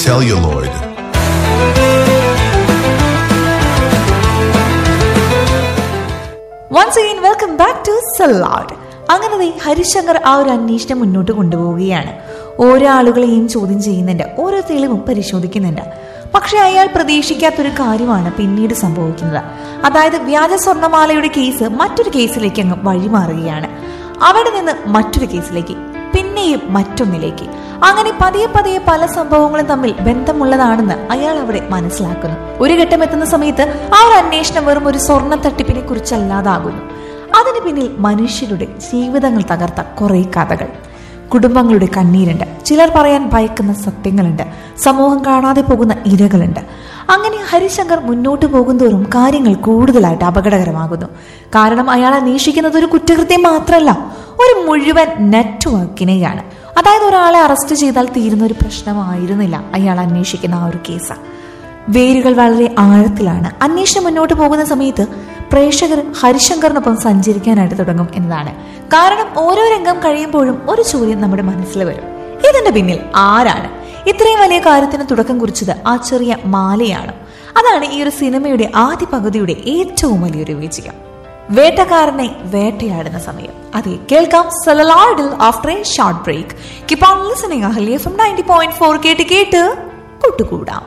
celluloid. Once again welcome back to salad അങ്ങനെ ദേ ഹരിശങ്കർ ആ ഒരു അന്വേഷണം മുന്നോട്ട് കൊണ്ടുപോവുകയാണ് ഓരോ ആളുകളെയും ചോദ്യം ചെയ്യുന്നുണ്ട് ഓരോ തെളിവും പരിശോധിക്കുന്നുണ്ട് പക്ഷെ അയാൾ പ്രതീക്ഷിക്കാത്തൊരു കാര്യമാണ് പിന്നീട് സംഭവിക്കുന്നത് അതായത് വ്യാജ സ്വർണ്ണമാലയുടെ കേസ് മറ്റൊരു കേസിലേക്ക് അങ്ങ് വഴിമാറുകയാണ് അവിടെ നിന്ന് മറ്റൊരു കേസിലേക്ക് പിന്നെയും മറ്റൊന്നിലേക്ക് അങ്ങനെ പതിയെ പതിയെ പല സംഭവങ്ങളും തമ്മിൽ ബന്ധമുള്ളതാണെന്ന് അയാൾ അവിടെ മനസ്സിലാക്കുന്നു ഒരു ഘട്ടം എത്തുന്ന സമയത്ത് ആ ഒരു അന്വേഷണം വെറും ഒരു സ്വർണ്ണ തട്ടിപ്പിനെ കുറിച്ചല്ലാതാകുന്നു അതിന് പിന്നിൽ മനുഷ്യരുടെ ജീവിതങ്ങൾ തകർത്ത കുറെ കഥകൾ കുടുംബങ്ങളുടെ കണ്ണീരുണ്ട് ചിലർ പറയാൻ ഭയക്കുന്ന സത്യങ്ങളുണ്ട് സമൂഹം കാണാതെ പോകുന്ന ഇരകളുണ്ട് അങ്ങനെ ഹരിശങ്കർ മുന്നോട്ട് പോകുന്തോറും കാര്യങ്ങൾ കൂടുതലായിട്ട് അപകടകരമാകുന്നു കാരണം അയാൾ അന്വേഷിക്കുന്നത് ഒരു കുറ്റകൃത്യം മാത്രമല്ല ഒരു മുഴുവൻ നെറ്റ്വർക്കിനെയാണ് അതായത് ഒരാളെ അറസ്റ്റ് ചെയ്താൽ തീരുന്ന ഒരു പ്രശ്നമായിരുന്നില്ല അയാൾ അന്വേഷിക്കുന്ന ആ ഒരു കേസ് വേരുകൾ വളരെ ആഴത്തിലാണ് അന്വേഷണം മുന്നോട്ട് പോകുന്ന സമയത്ത് പ്രേക്ഷകർ ഹരിശങ്കറിനൊപ്പം സഞ്ചരിക്കാനായിട്ട് തുടങ്ങും എന്നതാണ് കാരണം ഓരോ രംഗം കഴിയുമ്പോഴും ഒരു ചോദ്യം നമ്മുടെ മനസ്സിൽ വരും ഇതിന്റെ പിന്നിൽ ആരാണ് ഇത്രയും വലിയ കാര്യത്തിന് തുടക്കം കുറിച്ചത് ആ ചെറിയ മാലയാണ് അതാണ് ഈ ഒരു സിനിമയുടെ ആദ്യ പകുതിയുടെ ഏറ്റവും വലിയൊരു വിജയം വേട്ടക്കാരനെ വേട്ടയാടുന്ന സമയം അതെ കേൾക്കാം സലലാഡിൽ after a short break keep on listening Ahalya from ninety point four കേട്ട് കേട്ട് കൂട്ടുകൂടാം